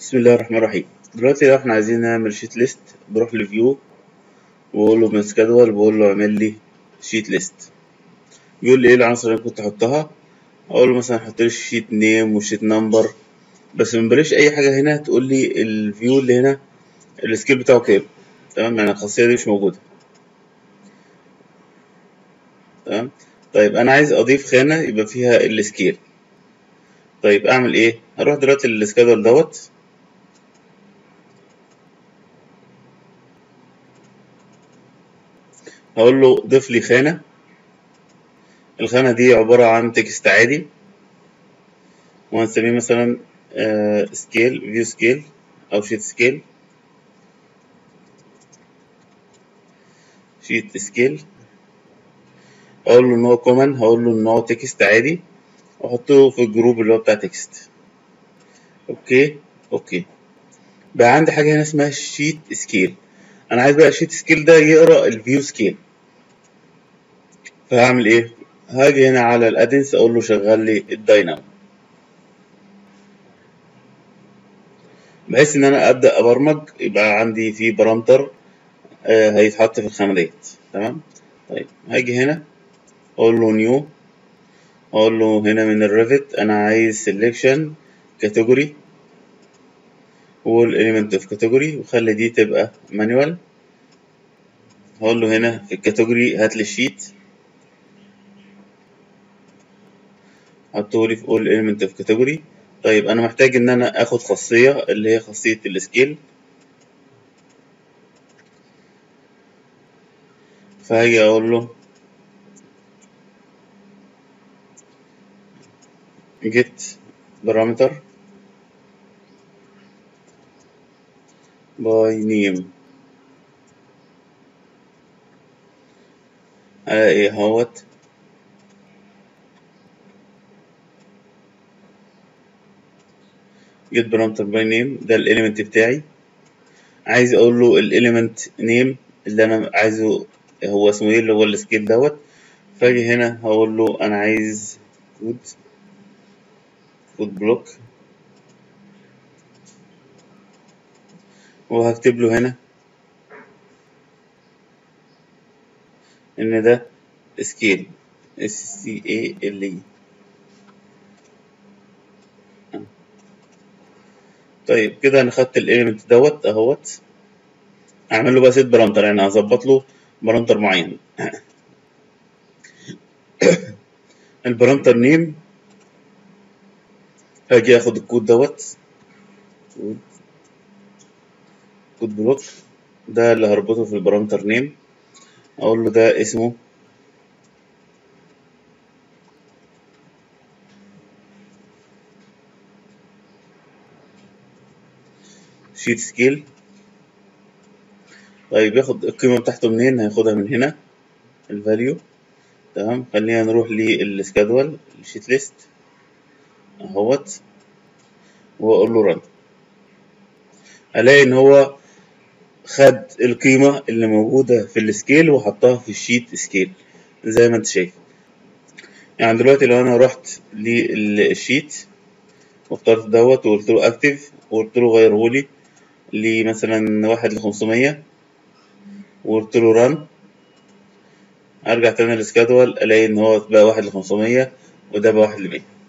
بسم الله الرحمن الرحيم دلوقتي لو احنا عايزين نعمل شيت ليست بروح لفيو واقول له من سكادول بقول له اعمل لي شيت ليست بيقول لي ايه العناصر اللي أنا كنت احطها اقول له مثلا حط لي شيت نيم وشيت نمبر بس ما بلاش اي حاجه هنا تقول لي الفيو اللي هنا السكيل بتاعه كام تمام يعني الخاصيه دي مش موجوده تمام طيب انا عايز اضيف خانه يبقى فيها السكيل طيب اعمل ايه هروح دلوقتي للسكادول دوت هقول له ضيف لي خانة الخانة دي عبارة عن تكست عادي وهنسميه مثلا سكيل فيو سكيل أو شيت سكيل شيت سكيل أقول له إن هو كومن هقول له إن هو تكست عادي وأحطه في الجروب اللي هو بتاع تكست أوكي أوكي بقى عندي حاجة هنا اسمها شيت سكيل انا عايز بقى الشيت سكيل ده يقرا الفيو سكيل فهعمل ايه هاجي هنا على الادنس اقول له شغل لي الداينامو بحيث ان انا ابدا ابرمج يبقى عندي في بارامتر آه هيتحط في الخانه ديت تمام طيب هاجي هنا اقول له نيو اقول له هنا من الريفت انا عايز سيلكشن كاتيجوري والاليمنت اوف كاتيجوري وخلي دي تبقى مانوال هقول له هنا في الكاتيجوري هات لي الشيت حطه لي في all element of category طيب انا محتاج ان انا اخد خاصية اللي هي خاصية السكيل فهاجي اقول له get parameter by name على ايه اهوت get parameter by name ده الاليمنت بتاعي عايز اقول له الاليمنت نيم اللي انا عايزه هو اسمه ايه اللي هو السكيل دوت فاجي هنا هقول له انا عايز كود كود بلوك وهكتب له هنا ان ده سكيل اس سي اي ال اي طيب كده انا خدت الاليمنت دوت اهوت اعمل له بقى سيت بارامتر يعني هظبط له بارامتر معين البارامتر نيم هاجي اخد الكود دوت كود كود بلوك ده اللي هربطه في البارامتر نيم اقول له ده اسمه شيت سكيل طيب ياخد القيمة بتاعته منين هياخدها من هنا الفاليو تمام خلينا نروح للسكادول الشيت ليست اهوت واقول له رن الاقي ان هو خد القيمة اللي موجودة في السكيل وحطها في الشيت سكيل زي ما انت شايف يعني دلوقتي لو انا رحت للشيت واخترت دوت وقلت له اكتف وقلت له غيرهولي لمثلا واحد لخمسمية وقلت له رن ارجع تاني للسكادول الاقي ان هو بقى واحد لخمسمية وده بقى واحد لمية